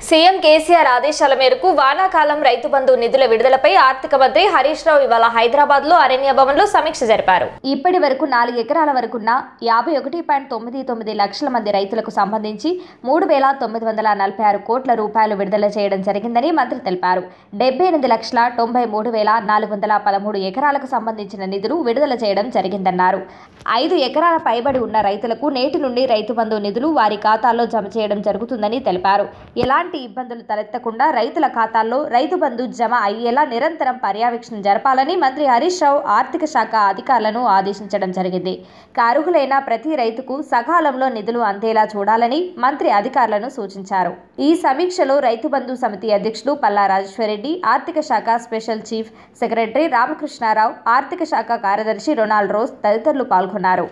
CM KCR ఆదేశాల మేరకు వానాకాలం రైతు బంధు నిధుల విడుదలపై ఆర్థిక మంత్రి హరీష్ రావు ఇవాళ హైదరాబాద్ లో అరణ్య భవన్ లో సమీక్ష జరిపారు ఇప్పటి వరకు నాలుగు ఎకరాల వరకున్న యాభై ఒకటి పాయింట్ తొమ్మిది తొమ్మిది లక్షల మంది రైతులకు సంబంధించి మూడు వేల తొమ్మిది వందల నలభై ఆరు కోట్ల రూపాయలు విడుదల చేయడం జరిగిందని మంత్రి తెలిపారు డెబ్బై ఎనిమిది లక్షల తొంభై మూడు వేల నాలుగు వందల పదమూడు ఎకరాలకు సంబంధించిన నిధులు విడుదల చేయడం జరిగిందన్నారు ఐదు ఎకరాల పైబడి ఉన్న రైతులకు నేటి నుండి రైతు బంధు నిధులు వారి ఖాతాల్లో జమ చేయడం జరుగుతుందని తెలిపారు ఎలాంటి ఇబ్బందులు తలెత్తకుండా రైతుల ఖాతాల్లో రైతు బంధు జమ అయ్యేలా నిరంతరం పర్యవేక్షణ జరపాలని మంత్రి హరీష్ రావు ఆర్థిక శాఖ అధికారులను ఆదేశించడం జరిగింది అర్హులైన ప్రతి రైతుకు సకాలంలో నిధులు అందేలా చూడాలని మంత్రి అధికారులను సూచించారు ఈ సమీక్షలో రైతు బంధు సమితి అధ్యక్షులు పల్లా రాజేశ్వరరెడ్డి ఆర్థిక శాఖ స్పెషల్ చీఫ్ సెక్రటరీ రామకృష్ణారావు ఆర్థిక శాఖ కార్యదర్శి రొనాల్డ్ రోజ్ తదితరులు పాల్గొన్నారు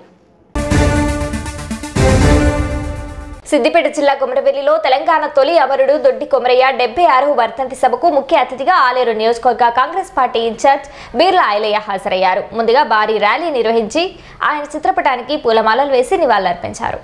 సిద్దిపేట జిల్లా కొమరవెల్లిలో తెలంగాణ తొలి అమరుడు దొడ్డి కొమరయ్య డెబ్బై ఆరవ వర్ధంతి సభకు ముఖ్య అతిథిగా ఆలేరు నియోజకవర్గ Congress party in-charge Beerla Ailaiah హాజరయ్యారు ముందుగా భారీ ర్యాలీ నిర్వహించి ఆయన చిత్రపటానికి పూలమాలలు వేసి నివాళులర్పించారు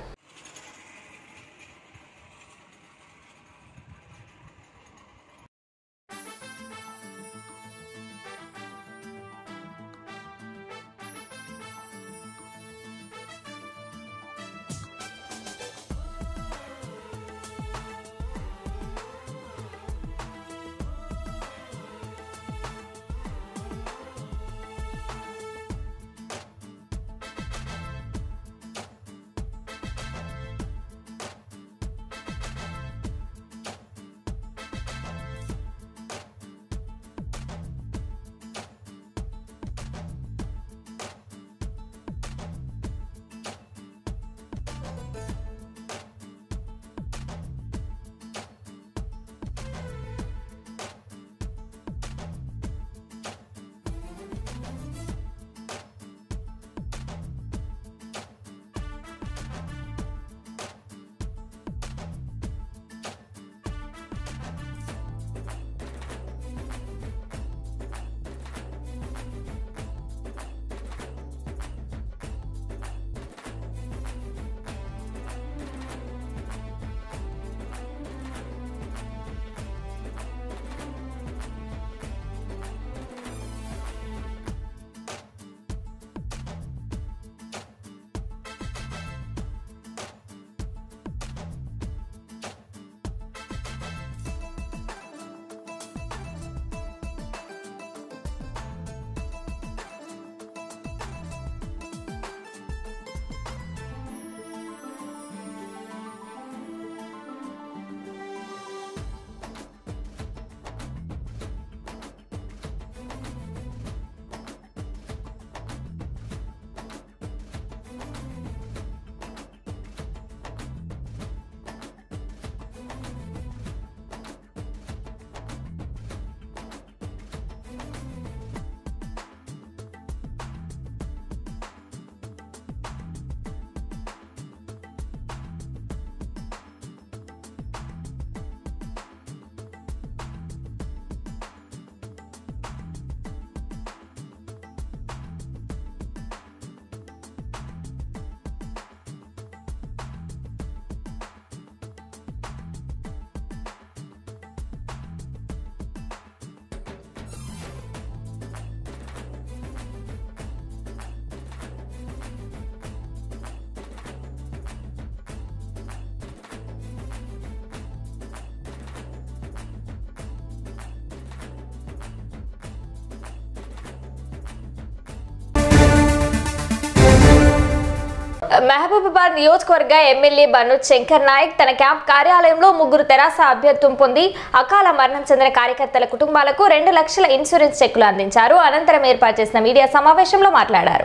మహబూబాబాద్ నియోజకవర్గ ఎమ్మెల్యే బనూజ్ శంకర్ నాయక్ తన క్యాంప్ కార్యాలయంలో ముగ్గురు తెరాస అభ్యర్థులు పొంది అకాల మరణం చెందిన కార్యకర్తల కుటుంబాలకు రెండు లక్షల ఇన్సూరెన్స్ చెక్కులు అందించారు అనంతరం ఏర్పాటు చేసిన మీడియా సమావేశంలో మాట్లాడారు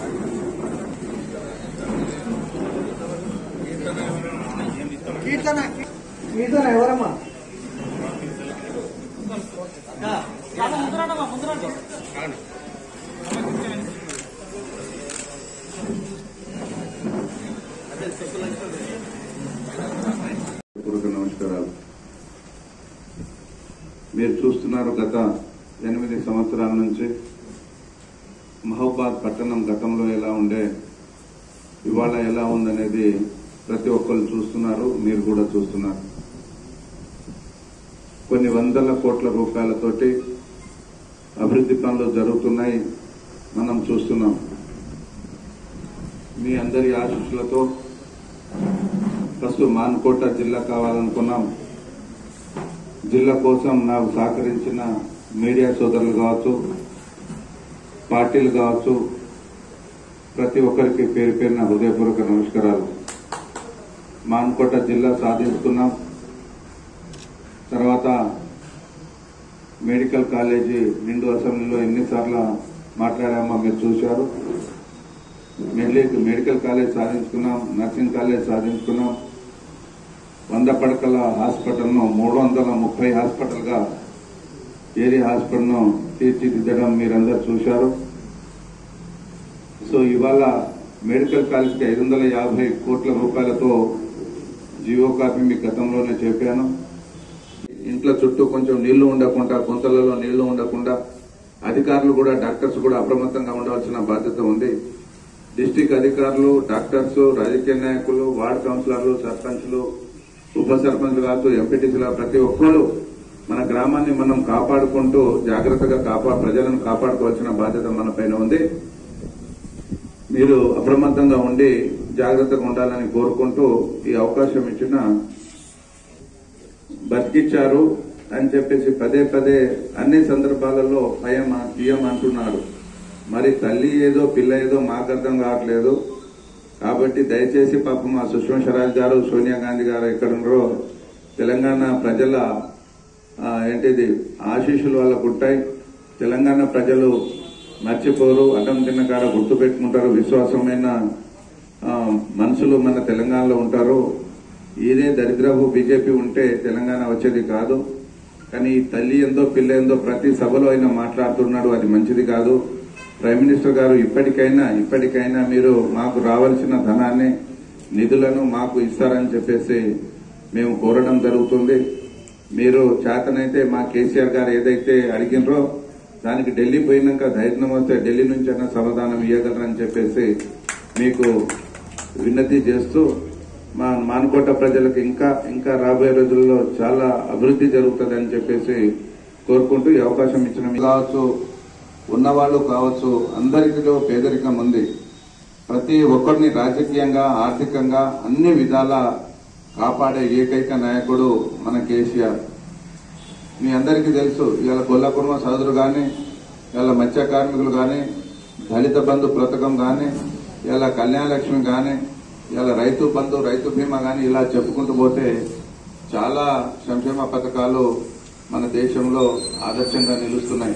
కీర్తన కీర్తన ఎవరమ్మా పూర్వక నమస్కారాలు మీరు చూస్తున్నారు గత ఎనిమిది సంవత్సరాల నుంచి మహబాద్ పట్టణం గతంలో ఎలా ఉండే ఇవాళ ఎలా ఉందనేది ప్రతి ఒక్కరు చూస్తున్నారు మీరు కూడా చూస్తున్నారు కొన్ని వందల కోట్ల రూపాయలతోటి అభివృద్ధి పనులు జరుగుతున్నాయి మనం చూస్తున్నాం మీ అందరి ఆశీస్సులతో ఫస్ట్ మాన్కోట జిల్లా కావాలనుకున్నాం జిల్లా కోసం నాకు సహకరించిన మీడియా సోదరులు కావచ్చు పార్టీలు కావచ్చు ప్రతి ఒక్కరికి పేరు పేరున హృదయపూర్వక నమస్కారాలు మాన్కోట జిల్లా సాధించుకున్నాం తర్వాత మెడికల్ కాలేజీ నిండు అసెంబ్లీలో ఎన్నిసార్లు మాట్లాడామో మీరు చూశారు మెడ్లి- మెడికల్ కాలేజ్ సాధించుకున్నాం నర్సింగ్ కాలేజ్ సాధించుకున్నాం వంద పడకల హాస్పిటల్ను మూడు వందల ముప్పై హాస్పిటల్గా ఏరియా హాస్పిటల్ను తీర్చిదిద్దడం మీరందరూ చూశారు సో ఇవాళ మెడికల్ కాలేజ్కి ఐదు వందల యాభై కోట్ల రూపాయలతో జియో కాపీ మీ గతంలోనే చెప్పాను ఇంట్లో చుట్టూ కొంచెం నీళ్లు ఉండకుండా గుంతలలో నీళ్లు ఉండకుండా అధికారులు కూడా డాక్టర్స్ కూడా అప్రమత్తంగా ఉండవలసిన బాధ్యత ఉంది డిస్టిక్ అధికారులు డాక్టర్స్ రాజకీయ నాయకులు వార్డ్ కౌన్సిలర్లు సర్పంచ్లు ఉప సర్పంచ్లు కావచ్చు ఎంపీటీసీల ప్రతి ఒక్కరు మన గ్రామాన్ని మనం కాపాడుకుంటూ జాగ్రత్తగా కాపా ప్రజలను కాపాడుకోవాల్సిన బాధ్యత మన పైన ఉంది మీరు అప్రమత్తంగా ఉండి జాగ్రత్తగా ఉండాలని కోరుకుంటూ ఈ అవకాశం ఇచ్చిన బతికిచ్చారు అని చెప్పేసి పదే పదే అన్ని సందర్భాలలో భయం బియ్యం అంటున్నాడు మరి తల్లి ఏదో పిల్ల ఏదో మాకు అర్థం కావట్లేదు కాబట్టి దయచేసి పాపం మా సుష్మా స్వరాజ్ గారు సోనియా గాంధీ గారు ఎక్కడ ఉన్నారో తెలంగాణ ప్రజల ఆ, ఏంటిది ఆశీస్సులు వాళ్ళకు ఉంటాయి తెలంగాణ ప్రజలు మర్చిపోరు అడ్డం తిన్న కాడ గుర్తు పెట్టుకుంటారు విశ్వాసమైన ఆ, మనుషులు మన తెలంగాణలో ఉంటారు ఇదే దరిద్రపు బీజేపీ ఉంటే తెలంగాణ వచ్చేది కాదు కానీ ఈ తల్లి ఎందో పిల్ల ఎందో ప్రతి సభలో ఆయన మాట్లాడుతున్నాడు అది మంచిది కాదు ప్రైమ్ మినిస్టర్ గారు ఇప్పటికైనా ఇప్పటికైనా మీరు మాకు రావాల్సిన ధనాన్ని నిధులను మాకు ఇస్తారని చెప్పేసి మేము కోరడం జరుగుతుంది మీరు చేతనైతే మా కేసీఆర్ గారు ఏదైతే అడిగినరో దానికి ఢిల్లీ పోయినాక ధైర్యం వస్తే ఢిల్లీ నుంచి అన్న సమాధానం ఇవ్వగలరని చెప్పేసి మీకు విన్నతి చేస్తూ మా మానుకోట ప్రజలకు ఇంకా ఇంకా రాబోయే రోజుల్లో చాలా అభివృద్ధి జరుగుతుందని చెప్పేసి కోరుకుంటూ ఈ అవకాశం ఇచ్చిన మీకు కావచ్చు ఉన్నవాళ్ళు కావచ్చు అందరికిలో పేదరికం ఉంది ప్రతి ఒక్కరిని రాజకీయంగా ఆర్థికంగా అన్ని విధాల కాపాడే ఏకైక నాయకుడు మన కేసీఆర్ మీ అందరికీ తెలుసు ఇవాళ గొల్ల కుర్మ సోదరు కానీ ఇవాళ మత్స్య కార్మికులు కానీ దళిత బంధు పథకం కానీ ఇవాళ కళ్యాణ లక్ష్మి కానీ ఇవాళ రైతు బంధు రైతు బీమా కానీ ఇలా చెప్పుకుంటూ పోతే చాలా సంక్షేమ పథకాలు మన దేశంలో ఆదర్శంగా నిలుస్తున్నాయి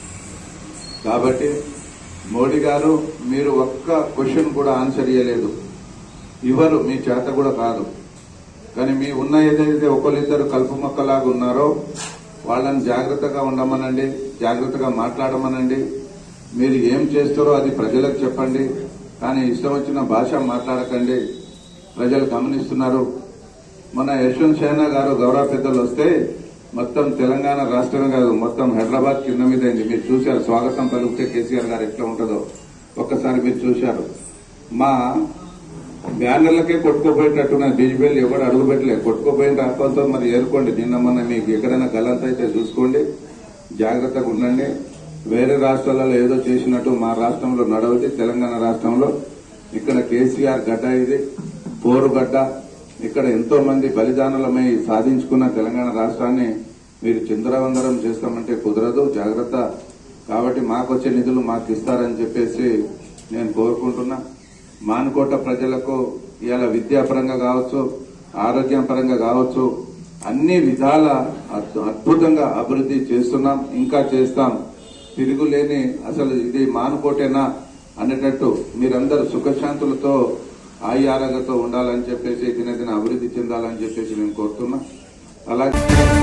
కాబట్టి మోడీ గారు మీరు ఒక్క క్వశ్చన్ కూడా ఆన్సర్ ఇవ్వలేదు ఇవ్వరు మీ చేత కూడా కాదు కానీ మీ ఉన్న ఏదైతే ఒకరిద్దరు కలుపు మొక్కలాగా ఉన్నారో వాళ్ళని జాగ్రత్తగా ఉండమనండి జాగ్రత్తగా మాట్లాడమనండి మీరు ఏం చేస్తారో అది ప్రజలకు చెప్పండి కానీ ఇష్టం వచ్చిన భాష మాట్లాడకండి ప్రజలు గమనిస్తున్నారు మన యశ్వంత్ సేనా గారు గౌరవ పెద్దలు వస్తే మొత్తం తెలంగాణ రాష్ట్రమే కాదు మొత్తం హైదరాబాద్ కింద మీద అయింది మీరు చూశారు స్వాగతం పలికితే కేసీఆర్ గారు ఎట్లా ఉంటుందో ఒక్కసారి మీరు చూశారు మా బ్యానర్లకే కొట్టుకోపోయేటట్టున్న బీజేపీలు ఎవరు అడుగు పెట్టలేదు కొట్టుకోపోయిన రాకపోతే మరి ఏరుకోండి నిన్న మొన్న మీకు ఎక్కడైనా గలంత అయితే చూసుకోండి జాగ్రత్తగా ఉండండి వేరే రాష్ట్రాలలో ఏదో చేసినట్టు మా రాష్ట్రంలో నడవది తెలంగాణ రాష్ట్రంలో ఇక్కడ కేసీఆర్ గడ్డ ఇది పోరు గడ్డ ఇక్కడ ఎంతో మంది బలిదానులమై సాధించుకున్న తెలంగాణ రాష్ట్రాన్ని మీరు చిందరవందరం చేస్తామంటే కుదరదు జాగ్రత్త కాబట్టి మాకు వచ్చే నిధులు మాకు ఇస్తారని చెప్పేసి నేను కోరుకుంటున్నా మానుకోట ప్రజలకు ఇవాళ విద్యాపరంగా కావచ్చు ఆరోగ్యం పరంగా కావచ్చు అన్ని విధాల అద్భు- అద్భుతంగా అభివృద్ధి చేస్తున్నాం ఇంకా చేస్తాం తిరుగులేని అసలు ఇది మానుకోటేనా అనేటట్టు మీరందరూ సుఖశాంతులతో ఆయారగతో ఉండాలని చెప్పేసి దినదిన అభివృద్ధి చెందాలని చెప్పేసి నేను కోరుతున్నా అలాగే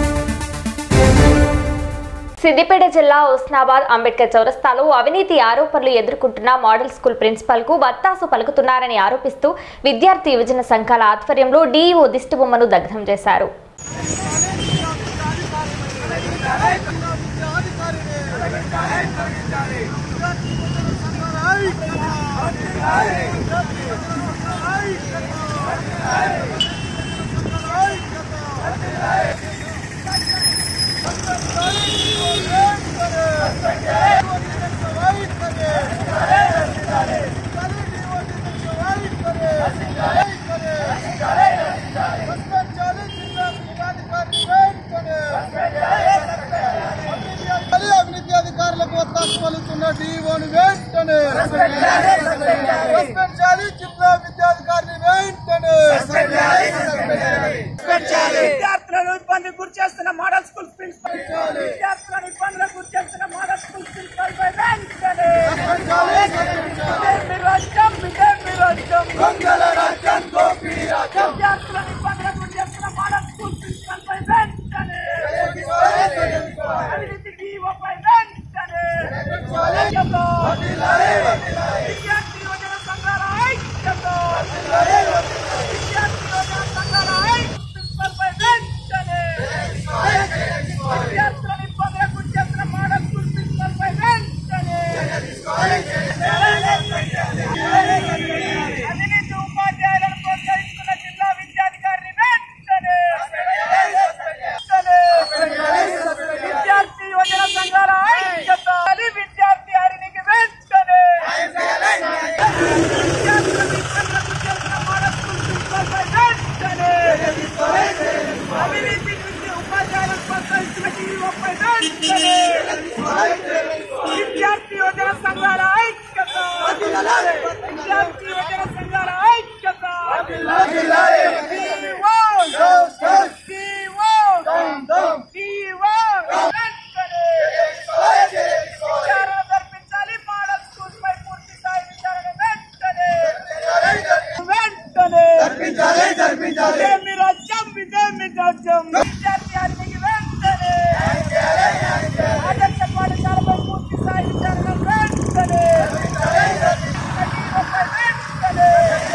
సిద్దిపేట జిల్లా ఉస్నాబాద్ అంబేద్కర్ చౌరస్తాలో అవినీతి ఆరోపణలు ఎదుర్కొంటున్న మోడల్ స్కూల్ ప్రిన్సిపల్ కు వత్తాసు పలుకుతున్నారని ఆరోపిస్తూ విద్యార్థి యువజన సంఘాల ఆధ్వర్యంలో డీఈఓ దిష్టిబొమ్మను దగ్ధం చేశారు Hey! సస్పెండ్ జిల్లా విద్యాధికారి వెంటనే మళ్ళీ అవినీతి అధికారులకు ఒత్తాసు పలుకుతున్న డిఓని వెంటనే సస్పెండ్ చేయాలి జిల్లా విద్యాధికారిని వెంటనే విద్యార్థులను ఇబ్బంది గురి చేస్తున్న మోడల్ స్కూల్ ప్రిన్సిపల్ విద్యార్థులను ఇబ్బందులకు గురి చేస్తున్న మోడల్ స్కూల్ ప్రిన్సిపల్ పై వెంటనే ఇదే మీ రాజ్యం ఇదే మీ రాజ్యం విద్యార్థులను ఇబ్బందులకు గురి చేస్తున్న మోడల్ స్కూల్ ప్రిన్సిపల్ పై వెంటనే అవినీతి DO పై వెంటనే విద్యార్థి యువజన సంఘాల ఐక్యత విద్యార్థి యువజన సంఘాల ఐక్యత ప్రిన్సిపల్ పై వెంటనే విద్యార్థులను ఇబ్బందులకు గురి చేస్తున్న మోడల్ స్కూల్ ప్రిన్సిపల్ పై వెంటనే అవినీతి ఉపాధ్యాయులను ప్రోత్సహిస్తున్న జిల్లా విద్యాధికారిని వెంటనే వెంటనే విద్యార్థి యువజన సంఘాల ఐక్యత అది విద్యార్థి హరినికి వెంటనే విద్యార్థులకు ఇబ్బందులకు గురి చేస్తున్న మోడల్ స్కూల్ ప్రిన్సిపల్ పై వెంటనే అవినీతి నుంచి ఉపాధ్యాయులను ప్రోత్సహిస్తున్న టీవీపై వెంటనే విద్యార్థి యువజన సంఘాల ఐక్యత విద్యార్థి యువజన సంఘాల ఐక్యత టీవో! టీవో! టీవో! వెంటనే విచారణ జరిపించాలి మోడల్ స్కూల్ పై పూర్తి స్థాయి విచారణ వెంటనే వెంటనే ఇదేమి రాజ్యం ఇదేమి రాజ్యం విద్యార్థి హరినికి వెంటనే ఆదర్శ పాఠశాలపై పూర్తి స్థాయి విచారణ వెంటనే వెంటనే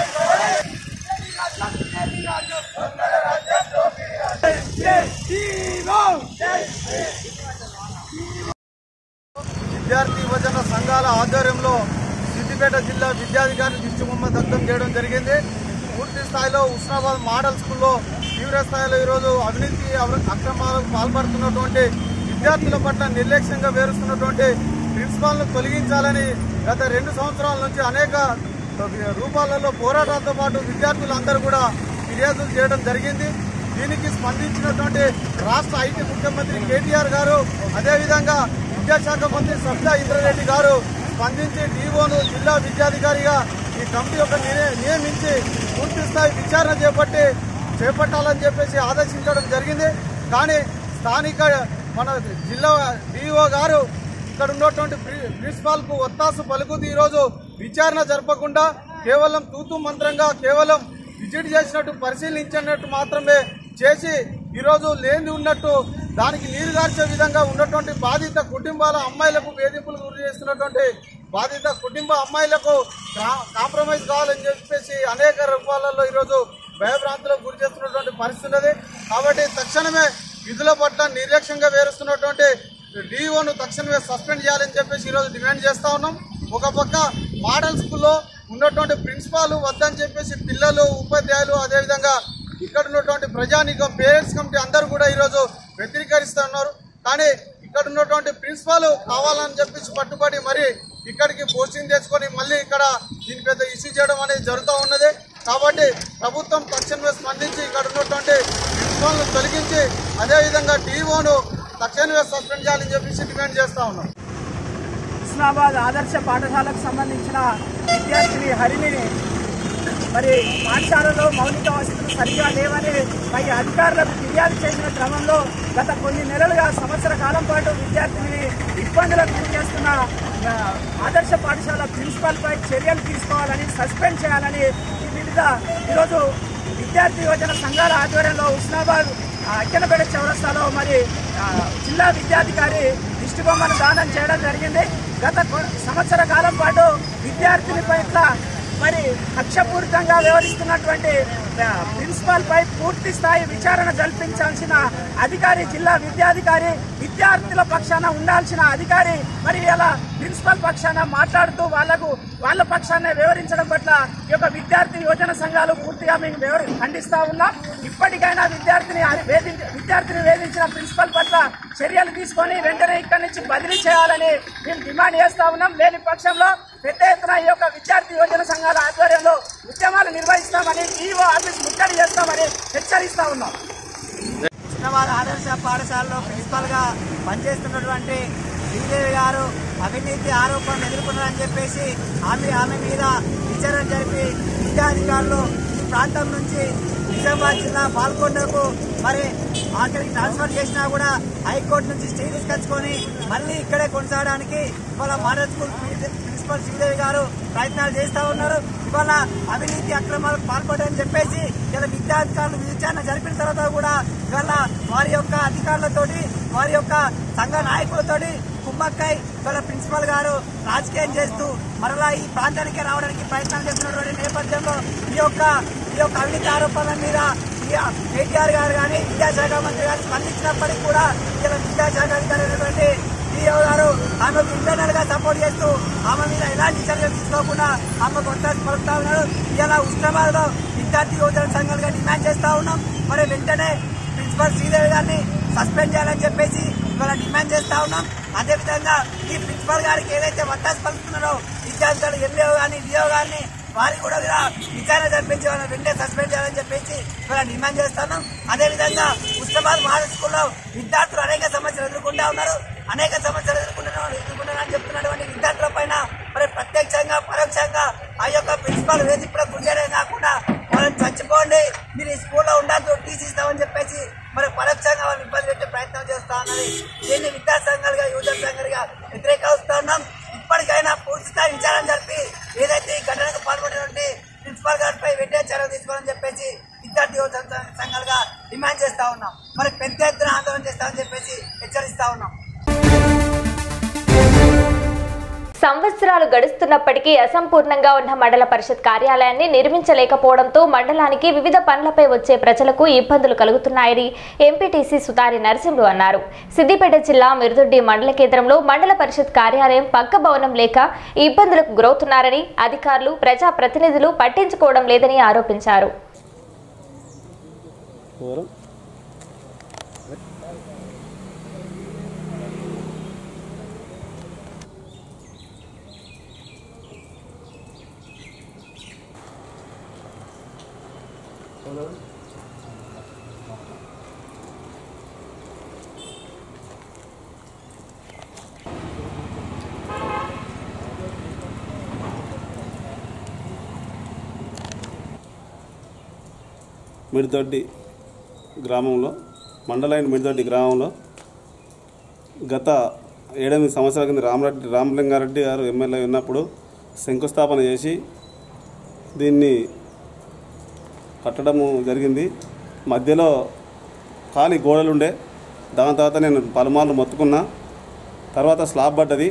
విద్యార్థి యువజన సంఘాల ఆధ్వర్యంలో సిద్దిపేట జిల్లా విద్యాధికారి దిష్టి బొమ్మ దగ్ధం చేయడం జరిగింది పూర్తి స్థాయిలో ఉస్నాబాద్ మోడల్ స్కూల్లో తీవ్ర స్థాయిలో ఈరోజు అవినీతి అవ- అక్రమాలకు పాల్పడుతున్నటువంటి విద్యార్థుల పట్ల నిర్లక్ష్యంగా వేరుస్తున్నటువంటి ప్రిన్సిపాల్ను తొలగించాలని గత రెండు సంవత్సరాల నుంచి అనేక రూపాలలో పోరాటాలతో పాటు విద్యార్థులందరూ కూడా ఫిర్యాదులు చేయడం జరిగింది దీనికి స్పందించినటువంటి రాష్ట్ర ఐటీ ముఖ్యమంత్రి కేటీఆర్ గారు అదేవిధంగా విద్యాశాఖ మంత్రి సబ్జా ఇంద్రారెడ్డి గారు స్పందించి డీఓను జిల్లా విద్యాధికారిగా ఈ కమిటీ యొక్క నియ- నియమించి పూర్తి స్థాయి విచారణ చేపట్టి చేపట్టాలని చెప్పేసి ఆదేశించడం జరిగింది కానీ స్థానిక మన జిల్లా డిఓ గారు ఇక్కడ ఉన్నటువంటి ప్రి- ప్రిన్సిపాల్ కు ఒత్తాసు పలుకుతూ ఈరోజు విచారణ జరపకుండా కేవలం తూతు మంత్రంగా కేవలం విజిట్ చేసినట్టు పరిశీలించినట్టు మాత్రమే చేసి ఈరోజు లేని ఉన్నట్టు దానికి నీరు గార్చే విధంగా ఉన్నటువంటి బాధిత కుటుంబాల అమ్మాయిలకు వేధింపులు గురి చేస్తున్నటువంటి బాధిత కుటుంబ అమ్మాయిలకు కా- కాంప్రమైజ్ కావాలని చెప్పేసి అనేక రూపాలలో ఈరోజు భయభ్రాంతులకు గురి చేస్తున్నటువంటి పరిస్థితి ఉన్నది కాబట్టి తక్షణమే విధుల పట్ల నిర్లక్ష్యంగా వేరుస్తున్నటువంటి డిఓను తక్షణమే సస్పెండ్ చేయాలని చెప్పేసి ఈరోజు డిమాండ్ చేస్తా ఉన్నాం ఒక పక్క మోడల్ స్కూల్లో ఉన్నటువంటి ప్రిన్సిపాల్ వద్దని చెప్పేసి పిల్లలు ఉపాధ్యాయులు అదేవిధంగా ఇక్కడ ఉన్నటువంటి ప్రజానికం పేరెంట్స్ కమిటీ అందరూ కూడా ఈరోజు వ్యతిరేకరిస్తూ ఉన్నారు కానీ ఇక్కడ ఉన్నటువంటి ప్రిన్సిపాల్ కావాలని చెప్పేసి పట్టుబడి మరి ఇక్కడికి పోస్టింగ్ తెచ్చుకొని మళ్ళీ ఇక్కడ దీని పెద్ద ఇష్యూ చేయడం అనేది జరుగుతూ ఉన్నది కాబట్టి ప్రభుత్వం తక్షణమే స్పందించి ఇక్కడ ఉన్నటువంటి ప్రిన్సిపాల్ను తొలగించి అదేవిధంగా డిఓను తక్షణమే సస్పెండ్ చేయాలని చెప్పేసి డిమాండ్ చేస్తా ఉన్నాం హుస్నాబాద్ ఆదర్శ పాఠశాలకు సంబంధించిన విద్యార్థిని హరిని మరి పాఠశాలలో మౌలిక వసతులు సరిగా లేవని పై అధికారులకు ఫిర్యాదు చేసిన క్రమంలో గత కొన్ని నెలలుగా సంవత్సర కాలం పాటు విద్యార్థిని ఇబ్బందులకు గురి చేస్తున్న ఆ, ఆదర్శ పాఠశాల ప్రిన్సిపాల్ పై చర్యలు తీసుకోవాలని సస్పెండ్ చేయాలని ఈ వివిధ ఈరోజు విద్యార్థి యువజన సంఘాల ఆధ్వర్యంలో హుస్నాబాద్ ఆ, అక్కెనపేట చౌరస్తాలో మరి ఆ, జిల్లా విద్యాధికారి దిష్టి బొమ్మను దానం చేయడం జరిగింది గత కొ- సంవత్సర కాలం పాటు విద్యార్థిని పట్ల మరి కక్షపూరితంగా వ్యవహరిస్తున్నటువంటి ఆ, ప్రిన్సిపాల్ పై పూర్తి స్థాయి విచారణ జరిపించాల్సిన అధికారి జిల్లా విద్యాధికారి విద్యార్థుల పక్షాన ఉండాల్సిన అధికారి మరి ఇలా ప్రిన్సిపల్ పక్షాన మాట్లాడుతూ వాళ్లకు వాళ్ళ పక్షాన్ని వివరించడం పట్ల ఈ యొక్క విద్యార్థి యువజన సంఘాలు పూర్తిగా మేము వివరి ఖండిస్తా ఉన్నాం ఇప్పటికైనా విద్యార్థిని హరి- వేధించి విద్యార్థిని వేధించిన ప్రిన్సిపల్ పట్ల చర్యలు తీసుకొని వెంటనే ఇక్కడి నుంచి బదిలీ చేయాలని మేము డిమాండ్ చేస్తా ఉన్నాం లేని పక్షంలో పెద్ద ఎత్తున ఈ యొక్క విద్యార్థి యువజన సంఘాల ఆధ్వర్యంలో ఉద్యమాలు నిర్వహిస్తామని ఈఓ ఆఫీస్ ముట్టడి చేస్తామని హెచ్చరిస్తా ఉన్నాం కృష్ణవారి ఆదర్శ పాఠశాలలో ప్రిన్సిపల్ గా పనిచేస్తున్నటువంటి శ్రీదేవి గారు అవినీతి ఆరోపణలు ఎదుర్కొన్నారని చెప్పేసి ఆమె ఆమె మీద విచారణ జరిపి విద్యాధికారులు ఈ ప్రాంతం నుంచి నిజామాబాద్ జిల్లా పాల్గొండకు మరి అక్కడికి ట్రాన్స్ఫర్ చేసినా కూడా హైకోర్టు నుంచి స్టే తీసుకొచ్చుకొని మళ్ళీ ఇక్కడే కొనసాగడానికి ఇవాళ మోడల్ స్కూల్ ప్రిన్సిపల్ శ్రీదేవి గారు ప్రయత్నాలు చేస్తా ఉన్నారు ఇవాళ అవినీతి అక్రమాలకు పాల్పడని చెప్పేసి ఇలా విద్యాధికారులు విచారణ జరిపిన తర్వాత కూడా ఇవాళ వారి యొక్క అధికారులతోటి వారి యొక్క సంఘ నాయకులతోటి కుమ్మక్కై ఇవాళ ప్రిన్సిపల్ గారు రాజకీయం చేస్తూ మరలా ఈ ప్రాంతానికి రావడానికి ప్రయత్నాలు చేస్తున్నటువంటి నేపథ్యంలో ఈ యొక్క ఈ యొక్క అవినీతి ఆరోపణల మీద ఈ కేటీఆర్ గారు కానీ విద్యాశాఖ మంత్రి గారు స్పందించినప్పటికీ కూడా ఇలా విద్యాశాఖ అధికారి అయినటువంటి డిఓ గారు ఆమెకు ఇంటర్నల్ గా సపోర్ట్ చేస్తూ ఆమె మీద ఎలాంటి చర్యలు తీసుకోకుండా ఆమెకు ఒత్తిడి పలుకుతా ఉన్నారు ఇలా ఉస్మానాబాద్ లో విద్యార్థి యువజన సంఘాలుగా డిమాండ్ చేస్తా ఉన్నాం మరి వెంటనే ప్రిన్సిపల్ శ్రీదేవి గారిని సస్పెండ్ చేయాలని చెప్పేసి ఇవాళ డిమాండ్ చేస్తా ఉన్నాం అదే విధంగా ఈ ప్రిన్సిపల్ గారికి ఏదైతే వత్తాసు పలుకుతున్నారో విద్యార్థులు ఎంఏఓ గాని డిఓ గారిని వారి కూడా ఇలా విచారణ జరిపించి వాళ్ళని వెంటనే సస్పెండ్ చేయాలని చెప్పేసి ఇవాళ డిమాండ్ చేస్తున్నాం అదే విధంగా ఉస్మానాబాద్ మహారాజ్ స్కూల్లో విద్యార్థులు అనేక సమస్యలు ఎదుర్కొంటా ఉన్నారు అనేక సమస్యలు ఎదుర్కొంటున్నారు ఎదుర్కొంటున్నారని చెప్తున్నటువంటి విద్యార్థుల పైన మరి ప్రత్యక్షంగా పరోక్షంగా ఆ యొక్క ప్రిన్సిపాల్ వేధింపులో గురిచేయడం కాకుండా వాళ్ళని చచ్చిపోండి మీరు ఈ స్కూల్లో ఉండద్దు టీసీ ఇస్తామని చెప్పేసి మరి పరోక్షంగా వాళ్ళు ఇబ్బంది పెట్టే ప్రయత్నం చేస్తా ఉన్నది దీన్ని విద్యా సంఘాలుగా యువజన సంఘాలుగా వ్యతిరేకిస్తా ఉన్నాం ఇప్పటికైనా పూర్తి స్థాయి విచారణ జరిపి ఏదైతే ఈ ఘటనకు పాల్పడినటువంటి ప్రిన్సిపాల్ గారిపై వెంటనే చర్యలు తీసుకోవాలని చెప్పేసి విద్యార్థి యువజన సంఘాలుగా డిమాండ్ చేస్తా ఉన్నాం మరి పెద్ద ఎత్తున ఆందోళన చేస్తామని చెప్పేసి హెచ్చరిస్తా ఉన్నాం సంవత్సరాలు గడుస్తున్నప్పటికీ అసంపూర్ణంగా ఉన్న మండల పరిషత్ కార్యాలయాన్ని నిర్మించలేకపోవడంతో మండలానికి వివిధ పనులపై వచ్చే ప్రజలకు ఇబ్బందులు కలుగుతున్నాయని ఎంపీటీసీ సుతారి నరసింహులు అన్నారు సిద్దిపేట జిల్లా మిరుదొడ్డి మండల కేంద్రంలో మండల పరిషత్ కార్యాలయం పక్క భవనం లేక ఇబ్బందులకు గురవుతున్నారని అధికారులు ప్రజా ప్రతినిధులు పట్టించుకోవడం లేదని ఆరోపించారు మిడిదొడ్డి గ్రామంలో మండలైన మిడిదొడ్డి గ్రామంలో గత ఏడెనిమిది సంవత్సరాల కింద రామరెడ్డి రామలింగారెడ్డి గారు ఎమ్మెల్యే ఉన్నప్పుడు శంకుస్థాపన చేసి దీన్ని కట్టడము జరిగింది మధ్యలో ఖాళీ గోడలు ఉండే దాని తర్వాత నేను పలుమార్లు మొత్తుకున్నా తర్వాత స్లాబ్ పడ్డది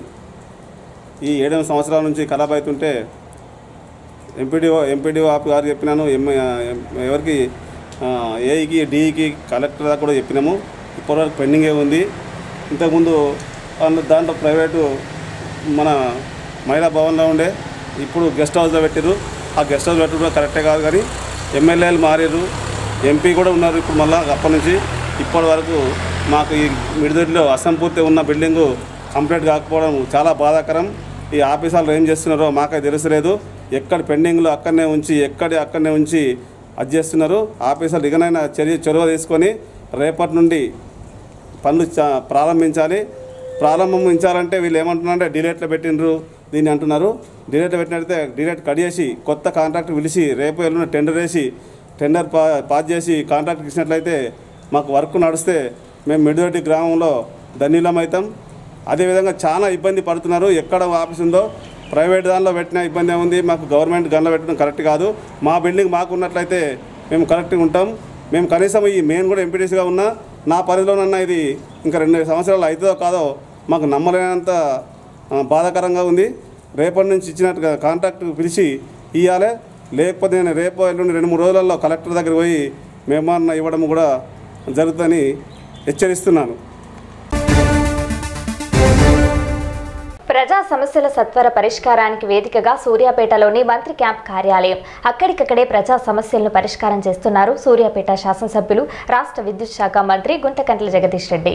ఈ ఏడెనిమిది సంవత్సరాల నుంచి ఖరాబ్ అవుతుంటే ఎంపీడీఓ ఎంపీడీఓ ఆఫ్ గారు చెప్పినాను ఎం ఎం- ఎవరికి ఆ, ఏఈకి డిఈకి కలెక్టర్ దాకా కూడా చెప్పినాము ఇప్పటివరకు పెండింగే ఉంది ఇంతకుముందు వాళ్ళు దాంట్లో ప్రైవేటు మన మహిళా భవన్లో ఉండే ఇప్పుడు గెస్ట్ హౌస్లో పెట్టారు ఆ గెస్ట్ హౌస్ పెట్టడం కూడా కరెక్టే కాదు కానీ ఎమ్మెల్యేలు మారారు ఎంపీ కూడా ఉన్నారు ఇప్పుడు మళ్ళీ అప్పటి నుంచి ఇప్పటి వరకు మాకు ఈ మిడిదొడ్డిలో అసంపూర్తి ఉన్న బిల్డింగు కంప్లీట్ కాకపోవడం చాలా బాధాకరం ఈ ఆఫీసర్లు ఏం చేస్తున్నారో మాకైతే తెలుసలేదు ఎక్కడ పెండింగ్లో అక్కడనే ఉంచి ఎక్కడి అక్కడనే ఉంచి అది చేస్తున్నారు ఆఫీసర్లు ఇకనైనా చర్య చొరవ తీసుకొని రేపటి నుండి పనులు చా- ప్రారంభించాలి ప్రారంభించాలంటే వీళ్ళు ఏమంటున్నారంటే డిలేట్లో పెట్టినరు దీన్ని అంటున్నారు డిలేట్లో పెట్టినట్లయితే డిలేట్ కట్ చేసి కొత్త కాంట్రాక్ట్ పిలిచి రేపు ఎల్లుండి టెండర్ వేసి టెండర్ పా పాస్ చేసి కాంట్రాక్ట్ ఇచ్చినట్లయితే మాకు వర్క్ నడిస్తే మేము మిడిదొడ్డి గ్రామంలో ధన్యులం అవుతాం అదేవిధంగా చాలా ఇబ్బంది పడుతున్నారు ఎక్కడ ఆఫీస్ ఉందో ప్రైవేట్ దానిలో పెట్టిన ఇబ్బంది ఉంది మాకు గవర్నమెంట్ గన్లో పెట్టడం కరెక్ట్ కాదు మా బిల్డింగ్ మాకు ఉన్నట్లయితే మేము కరెక్ట్గా ఉంటాం మేము కనీసం ఈ మెయిన్ కూడా ఎంపీటీసీగా ఉన్నా నా పరిధిలోనన్నా ఇది ఇంకా రెండు సంవత్సరాలు అవుతుందో కాదో మాకు నమ్మలేనంత ఆ, బాధాకరంగా ఉంది రేపటి నుంచి ఇచ్చినట్టుగా కాంట్రాక్ట్ పిలిచి ఇవ్వాలి లేకపోతే నేను రేపు ఎల్లుండి రెండు మూడు రోజులలో కలెక్టర్ దగ్గర పోయి మేమన్నా ఇవ్వడం కూడా జరుగుతుందని హెచ్చరిస్తున్నాను ప్రజా సమస్యల సత్వర పరిష్కారానికి వేదికగా సూర్యాపేటలోని మంత్రి క్యాంప్ కార్యాలయం అక్కడికక్కడే ప్రజా సమస్యలను పరిష్కారం చేస్తున్నారు సూర్యాపేట శాసనసభ్యులు రాష్ట్ర విద్యుత్ శాఖ మంత్రి గుంతకంట్ల జగదీష్ రెడ్డి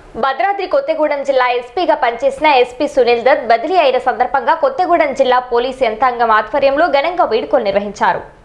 భద్రాద్రి కొత్తగూడెం జిల్లా ఎస్పీగా పనిచేసిన ఎస్పీ సునీల్ దత్ బదిలీ అయిన సందర్భంగా కొత్తగూడెం జిల్లా పోలీసు యంత్రాంగం ఆధ్వర్యంలో ఘనంగా వేడుకలు నిర్వహించారు